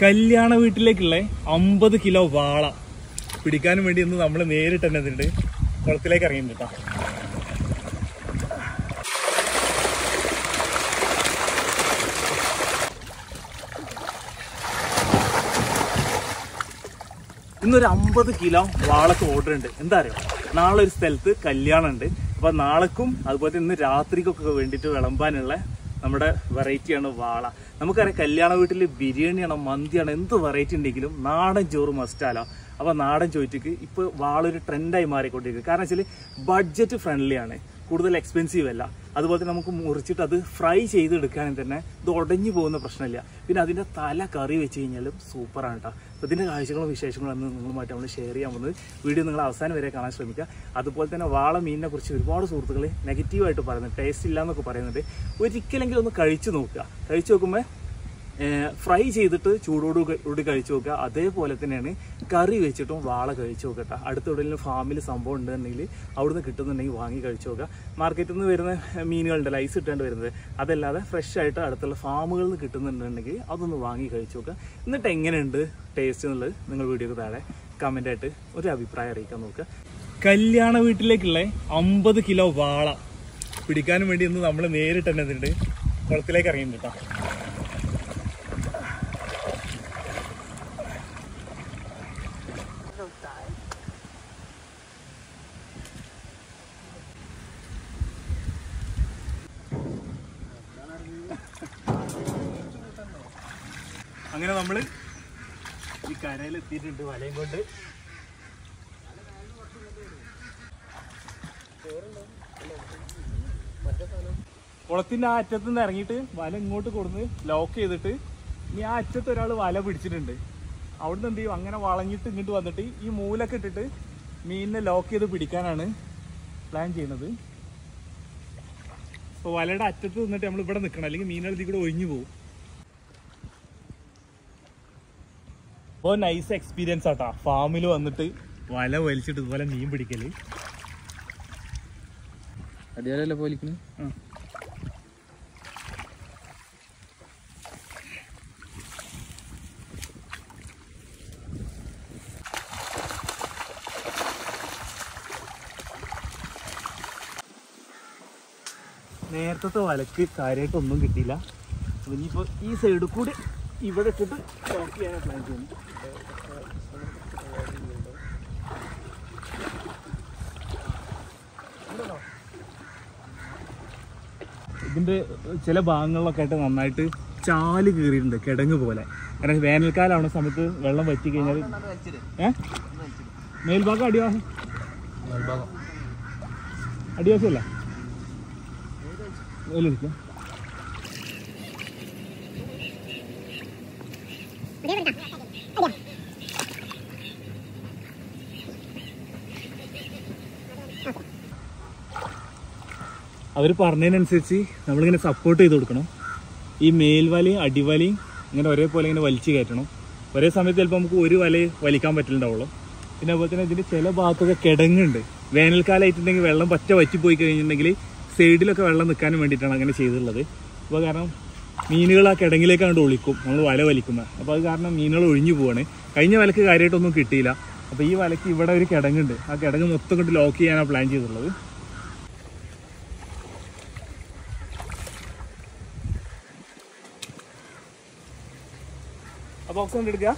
കല്യാണ വീട്ടിലേക്കുള്ള അമ്പത് കിലോ വാള പിടിക്കാനും വേണ്ടി ഇന്ന് നമ്മൾ നേരിട്ട് തന്നെ ഇതിണ്ട് കുളത്തിലേക്ക് ഇറങ്ങിയിട്ടുണ്ട് കേട്ടോ ഇന്നൊരു അമ്പത് കിലോ വാളക്ക് ഓർഡർ ഉണ്ട് എന്താ അറിയോ നാളെ ഒരു സ്ഥലത്ത് കല്യാണം ഉണ്ട് അപ്പൊ നാളേക്കും അതുപോലെ ഇന്ന് രാത്രിക്കൊക്കെ വേണ്ടിയിട്ട് വിളമ്പാനുള്ള നമ്മുടെ വെറൈറ്റിയാണ് വാള നമുക്കറിയാം കല്യാണ വീട്ടിൽ ബിരിയാണിയാണോ മന്തിയാണോ എന്ത് വെറൈറ്റി ഉണ്ടെങ്കിലും നാടൻ ചോറ് മസ്റ്റാലോ അപ്പൊ നാടൻ ചോറ്റിക്ക് ഇപ്പൊ വാള ഒരു ട്രെൻഡായി മാറിക്കൊണ്ടിരിക്കുക കാരണം വെച്ചാൽ ബഡ്ജറ്റ് ഫ്രണ്ട്ലി ആണ് കൂടുതൽ എക്സ്പെൻസീവ് അല്ല അതുപോലെ തന്നെ നമുക്ക് മുറിച്ചിട്ട് അത് ഫ്രൈ ചെയ്തെടുക്കുകയാണെങ്കിൽ തന്നെ ഇത് ഉടഞ്ഞു പോകുന്ന പ്രശ്നമില്ല പിന്നെ അതിൻ്റെ തല കറി വെച്ച് കഴിഞ്ഞാലും സൂപ്പറാണ് കേട്ടോ അപ്പോൾ ഇതിൻ്റെ കാഴ്ചകളും വിശേഷങ്ങളും അന്ന് നിങ്ങളുമായിട്ട് നമ്മൾ ഷെയർ ചെയ്യാൻ പോകുന്നത് വീഡിയോ നിങ്ങൾ അവസാനം വരെ കാണാൻ ശ്രമിക്കുക അതുപോലെ തന്നെ വാള മീനിനെ കുറിച്ച് ഒരുപാട് സുഹൃത്തുക്കൾ നെഗറ്റീവായിട്ട് പറയുന്നത് ടേസ്റ്റ് ഇല്ല എന്നൊക്കെ പറയുന്നുണ്ട് ഒരിക്കലെങ്കിലും ഒന്ന് കഴിച്ചു നോക്കുക കഴിച്ചു നോക്കുമ്പോൾ ഫ്രൈ ചെയ്തിട്ട് ചൂടോട് കൂടി കഴിച്ചു നോക്കുക അതേപോലെ തന്നെയാണ് കറി വെച്ചിട്ടും വാള കഴിച്ചു നോക്കട്ടെ അടുത്ത എവിടെയെങ്കിലും ഫാമിൽ സംഭവം ഉണ്ടെന്നുണ്ടെങ്കിൽ അവിടുന്ന് കിട്ടുന്നുണ്ടെങ്കിൽ വാങ്ങി കഴിച്ചു നോക്കുക മാർക്കറ്റിൽ നിന്ന് വരുന്ന മീനുകളുണ്ട് ഐസ് ഇട്ടേണ്ടി വരുന്നത് അതല്ലാതെ ഫ്രഷ് ആയിട്ട് അടുത്തുള്ള ഫാമുകളിൽ നിന്ന് കിട്ടുന്നുണ്ടെങ്കിൽ അതൊന്ന് വാങ്ങി കഴിച്ചു നോക്കുക എന്നിട്ട് എങ്ങനെയുണ്ട് ടേസ്റ്റ് എന്നുള്ളത് നിങ്ങൾ വീഡിയോക്ക് താഴെ കമൻ്റ് ആയിട്ട് ഒരു അഭിപ്രായം അറിയിക്കാൻ നോക്കുക കല്യാണ വീട്ടിലേക്കുള്ള അമ്പത് കിലോ വാള പിടിക്കാനും വേണ്ടി ഇന്ന് നമ്മൾ നേരിട്ട് തന്നെ ഇതിണ്ട് കുളത്തിലേക്ക് ഇറങ്ങിയിട്ടുണ്ട് കേട്ടോ അങ്ങനെ നമ്മള് ഈ കരയിൽ എത്തിയിട്ടുണ്ട് വലയും കൊണ്ട് കുളത്തിന്റെ ആ അറ്റത്ത് നിന്ന് ഇറങ്ങിയിട്ട് വല ഇങ്ങോട്ട് കൊടുന്ന് ലോക്ക് ചെയ്തിട്ട് ഇനി ആ അറ്റത്ത് ഒരാൾ വല പിടിച്ചിട്ടുണ്ട് അവിടുന്ന് എന്ത് ചെയ്യും അങ്ങനെ വളഞ്ഞിട്ട് ഇങ്ങോട്ട് വന്നിട്ട് ഈ മൂലൊക്കെ ഇട്ടിട്ട് മീനിനെ ലോക്ക് ചെയ്ത് പിടിക്കാനാണ് പ്ലാൻ ചെയ്യുന്നത് അപ്പോൾ വലയുടെ അറ്റത്ത് നിന്നിട്ട് നമ്മൾ ഇവിടെ നിൽക്കണം അല്ലെങ്കിൽ മീനുകൾ ഇതിൽ കൂടെ ഒഴിഞ്ഞു പോകും അപ്പോൾ നൈസ് എക്സ്പീരിയൻസ് ആട്ടാ ഫാമിൽ വന്നിട്ട് വല വലിച്ചിട്ട് ഇതുപോലെ മീൻ പിടിക്കല് അടിയാലല്ലേ പോലിക്കണ് ആ. നേരത്തെ വലക്ക് കാര്യമായിട്ടൊന്നും കിട്ടിയില്ല അപ്പൊ ഇനിയിപ്പോ ഈ സൈഡിൽ കൂടി ഇവിടെ ഇട്ടിട്ട് ലോക്ക് ചെയ്യാനാണ് പ്ലാൻ ചെയ്യുന്നത് ഇതിന്റെ ചില ഭാഗങ്ങളിലൊക്കെ ആയിട്ട് നന്നായിട്ട് ചാല് കീറിയിട്ടുണ്ട് കിടങ്ങ് പോലെ കാരണം വേനൽക്കാലമാണ് സമയത്ത് വെള്ളം വറ്റി കഴിഞ്ഞാൽ ഏ മേൽഭാഗം അടിവാസം അടിവാസമല്ല മേലിരിക്കാം അവർ പറഞ്ഞതിനനുസരിച്ച് നമ്മളിങ്ങനെ സപ്പോർട്ട് ചെയ്ത് കൊടുക്കണം ഈ മേൽവലയും അടിവലയും ഇങ്ങനെ ഒരേപോലെ ഇങ്ങനെ വലിച്ചു കയറ്റണം ഒരേ സമയത്ത് ചിലപ്പോൾ നമുക്ക് ഒരു വല വലിക്കാൻ പറ്റില്ലുണ്ടാവുള്ളൂ പിന്നെ അതുപോലെ തന്നെ ഇതിൻ്റെ ചില ഭാഗത്തൊക്കെ കിടങ്ങുണ്ട് വേനൽക്കാലമായിട്ടുണ്ടെങ്കിൽ വെള്ളം പറ്റ വറ്റിപ്പോയി കഴിഞ്ഞിട്ടുണ്ടെങ്കിൽ സൈഡിലൊക്കെ വെള്ളം നിൽക്കാനും വേണ്ടിയിട്ടാണ് അങ്ങനെ ചെയ്തിട്ടുള്ളത് അപ്പോൾ കാരണം മീനുകൾ ആ കിടങ്ങിലേക്ക് അങ്ങോട്ട് ഒളിക്കും നമ്മൾ വല വലിക്കുമ്പോൾ അപ്പോൾ അത് കാരണം മീനുകൾ ഒഴിഞ്ഞു പോവാണ് കഴിഞ്ഞ വലക്ക് കാര്യമായിട്ടൊന്നും കിട്ടിയില്ല അപ്പോൾ ഈ വലക്ക് ഇവിടെ ഒരു കിടങ്ങുണ്ട് ആ കിടങ്ങ് മൊത്തം കൊണ്ട് ലോക്ക് ചെയ്യാനാണ് പ്ലാൻ ചെയ്തിട്ടുള്ളത് ആ ബോക്സ് കൊണ്ട് എടുക്കുക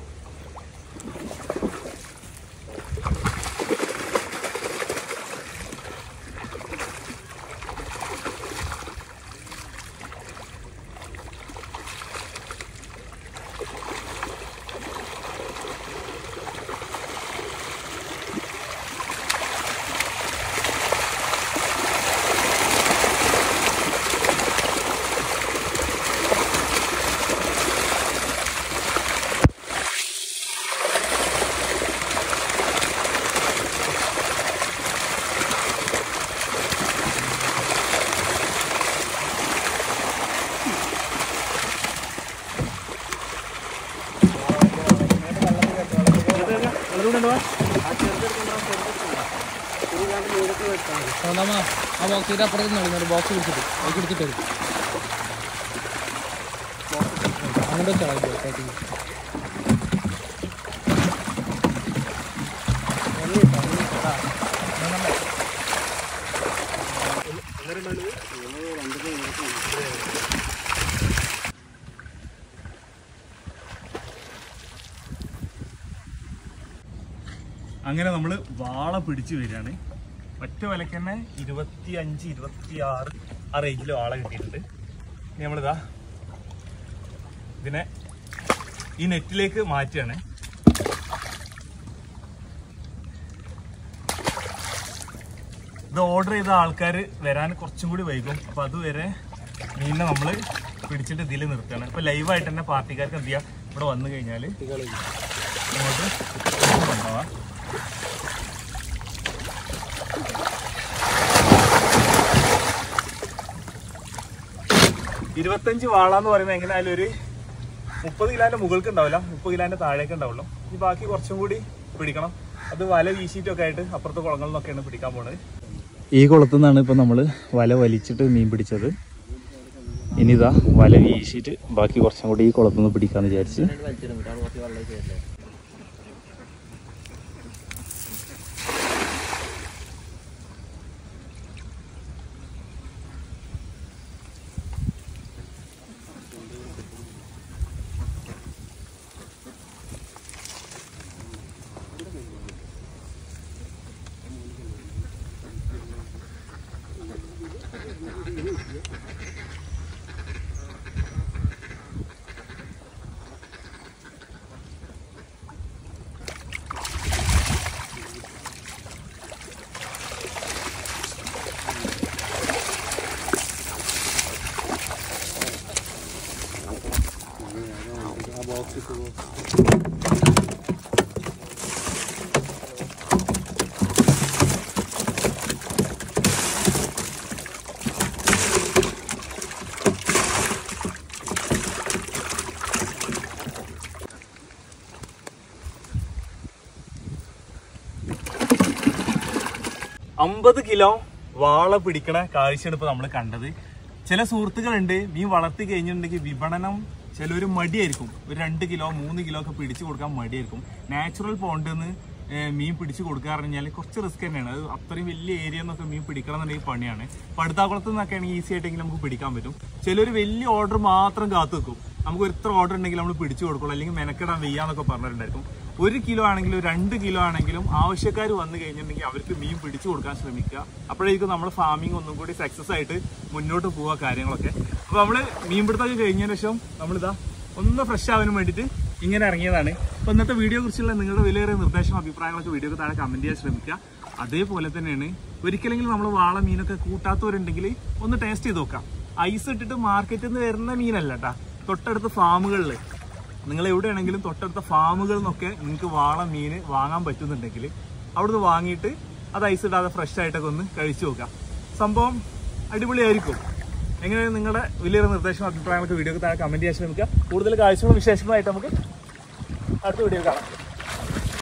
സ്വന്തമാ ആ ബോക്സിന്റെ അപ്പുറത്ത് നടന്നു ബോക്സ് പിടിച്ചിട്ട് അത് എടുത്തിട്ട് വരും അങ്ങോട്ട് വെച്ചാൽ അങ്ങനെ നമ്മൾ വാള പിടിച്ചു വരികയാണ് ഒറ്റ വിലക്ക് തന്നെ ഇരുപത്തി അഞ്ച് ഇരുപത്തി ആറ് ആ റേഞ്ചിൽ വാള കിട്ടിയിട്ടുണ്ട് ഇനി നമ്മളിതാ ഇതിനെ ഈ നെറ്റിലേക്ക് മാറ്റുകയാണ് ഇത് ഓർഡർ ചെയ്ത ആൾക്കാർ വരാൻ കുറച്ചും കൂടി വൈകും അപ്പൊ അതുവരെ മീനിനെ നമ്മൾ പിടിച്ചിട്ട് ഇതിൽ നിർത്തുകയാണ് ഇപ്പൊ ലൈവായിട്ട് തന്നെ പാർട്ടിക്കാർക്ക് എന്ത് ചെയ്യാം ഇവിടെ വന്നു കഴിഞ്ഞാൽ ഇങ്ങോട്ട് കൊണ്ടുപോവാം ഇരുപത്തഞ്ച് വാള എന്ന് പറയുന്നത് എങ്ങനെയായാലും ഒരു മുപ്പത് കിലോന്റെ മുകൾക്ക് ഉണ്ടാവില്ല മുപ്പത് കിലോന്റെ താഴേക്ക് ഉണ്ടാവുള്ളൂ ഈ ബാക്കി കുറച്ചും കൂടി പിടിക്കണം അത് വല വീശിയിട്ടൊക്കെ ആയിട്ട് അപ്പുറത്തെ കുളങ്ങളിൽ നിന്നൊക്കെയാണ് പിടിക്കാൻ പോണത് ഈ കുളത്തു നിന്നാണ് ഇപ്പൊ നമ്മള് വല വലിച്ചിട്ട് മീൻ പിടിച്ചത് ഇനി ഇതാ വല വീശിയിട്ട് ബാക്കി കുറച്ചും കൂടി ഈ കുളത്തുനിന്ന് പിടിക്കാന്ന് വിചാരിച്ച് അമ്പത് കിലോ വാള പിടിക്കണ കാഴ്ചയാണ് ഇപ്പൊ നമ്മൾ കണ്ടത് ചില സുഹൃത്തുക്കളുണ്ട് മീൻ വളർത്തി കഴിഞ്ഞിട്ടുണ്ടെങ്കിൽ വിപണനം ചിലൊരു മടിയായിരിക്കും ഒരു രണ്ട് കിലോ മൂന്ന് കിലോ ഒക്കെ പിടിച്ചു കൊടുക്കാൻ മടിയായിരിക്കും നാച്ചുറൽ പോണ്ടെന്ന് മീൻ പിടിച്ചു കൊടുക്കുക പറഞ്ഞാൽ കുറച്ച് റിസ്ക് തന്നെയാണ് അത് അത്രയും വലിയ ഏരിയ എന്നൊക്കെ മീൻ പിടിക്കണം എന്നുണ്ടെങ്കിൽ പണിയാണ് പടുത്താക്കുളത്ത് നിന്നൊക്കെ ആണെങ്കിൽ ഈസി ആയിട്ടെങ്കിൽ നമുക്ക് പിടിക്കാൻ പറ്റും ചിലർ വലിയ ഓർഡർ മാത്രം കാത്തു വെക്കും നമുക്ക് ഒരു ഇത്ര ഓർഡർ ഉണ്ടെങ്കിൽ നമ്മൾ പിടിച്ചു കൊടുക്കുള്ളൂ അല്ലെങ്കിൽ മെനക്കെടാൻ വയ്യാന്നൊക്കെ പറഞ്ഞിട്ടുണ്ടായിരിക്കും ഒരു കിലോ ആണെങ്കിലും രണ്ട് കിലോ ആണെങ്കിലും ആവശ്യക്കാർ വന്നു കഴിഞ്ഞിട്ടുണ്ടെങ്കിൽ അവർക്ക് മീൻ പിടിച്ചു കൊടുക്കാൻ ശ്രമിക്കുക അപ്പോഴേക്കും നമ്മുടെ ഫാമിംഗ് ഒന്നും കൂടി സക്സസ് ആയിട്ട് മുന്നോട്ട് പോവുക കാര്യങ്ങളൊക്കെ അപ്പോൾ നമ്മൾ മീൻ പിടുത്തമൊക്കെ കഴിഞ്ഞതിന് ശേഷം നമ്മളിതാ ഒന്ന് ഫ്രഷ് ആവാൻ വേണ്ടിയിട്ട് ഇങ്ങനെ ഇറങ്ങിയതാണ് അപ്പോൾ ഇന്നത്തെ വീഡിയോ കുറിച്ചുള്ള നിങ്ങളുടെ വിലയേറിയ നിർദ്ദേശം അഭിപ്രായങ്ങളൊക്കെ വീഡിയോക്ക് താഴെ കമന്റ് ചെയ്യാൻ ശ്രമിക്കുക അതേപോലെ തന്നെയാണ് ഒരിക്കലെങ്കിലും നമ്മൾ വാള മീനൊക്കെ കൂട്ടാത്തവരുണ്ടെങ്കിൽ ഒന്ന് ടേസ്റ്റ് ചെയ്ത് നോക്കാം ഐസ് ഇട്ടിട്ട് മാർക്കറ്റിൽ നിന്ന് വരുന്ന മീനല്ല കേട്ടാ തൊട്ടടുത്ത ഫാമുകളിൽ നിങ്ങൾ എവിടെയാണെങ്കിലും തൊട്ടടുത്ത ഫാമുകളിൽ നിന്നൊക്കെ നിങ്ങൾക്ക് വാള മീൻ വാങ്ങാൻ പറ്റുന്നുണ്ടെങ്കിൽ അവിടുന്ന് വാങ്ങിയിട്ട് അത് ഐസ് ഇടാതെ ഫ്രഷ് ആയിട്ടൊക്കെ ഒന്ന് കഴിച്ചു നോക്കാം സംഭവം അടിപൊളിയായിരിക്കും എങ്ങനെയാണ് നിങ്ങളുടെ വലിയൊരു നിർദ്ദേശം അഭിപ്രായങ്ങളൊക്കെ വീഡിയോക്ക് താഴെ കമന്റ് ചെയ്യാൻ ശ്രമിക്കുക കൂടുതൽ കാഴ്ചകളും വിശേഷങ്ങളായിട്ട് നമുക്ക് അടുത്ത വീഡിയോ കാണാം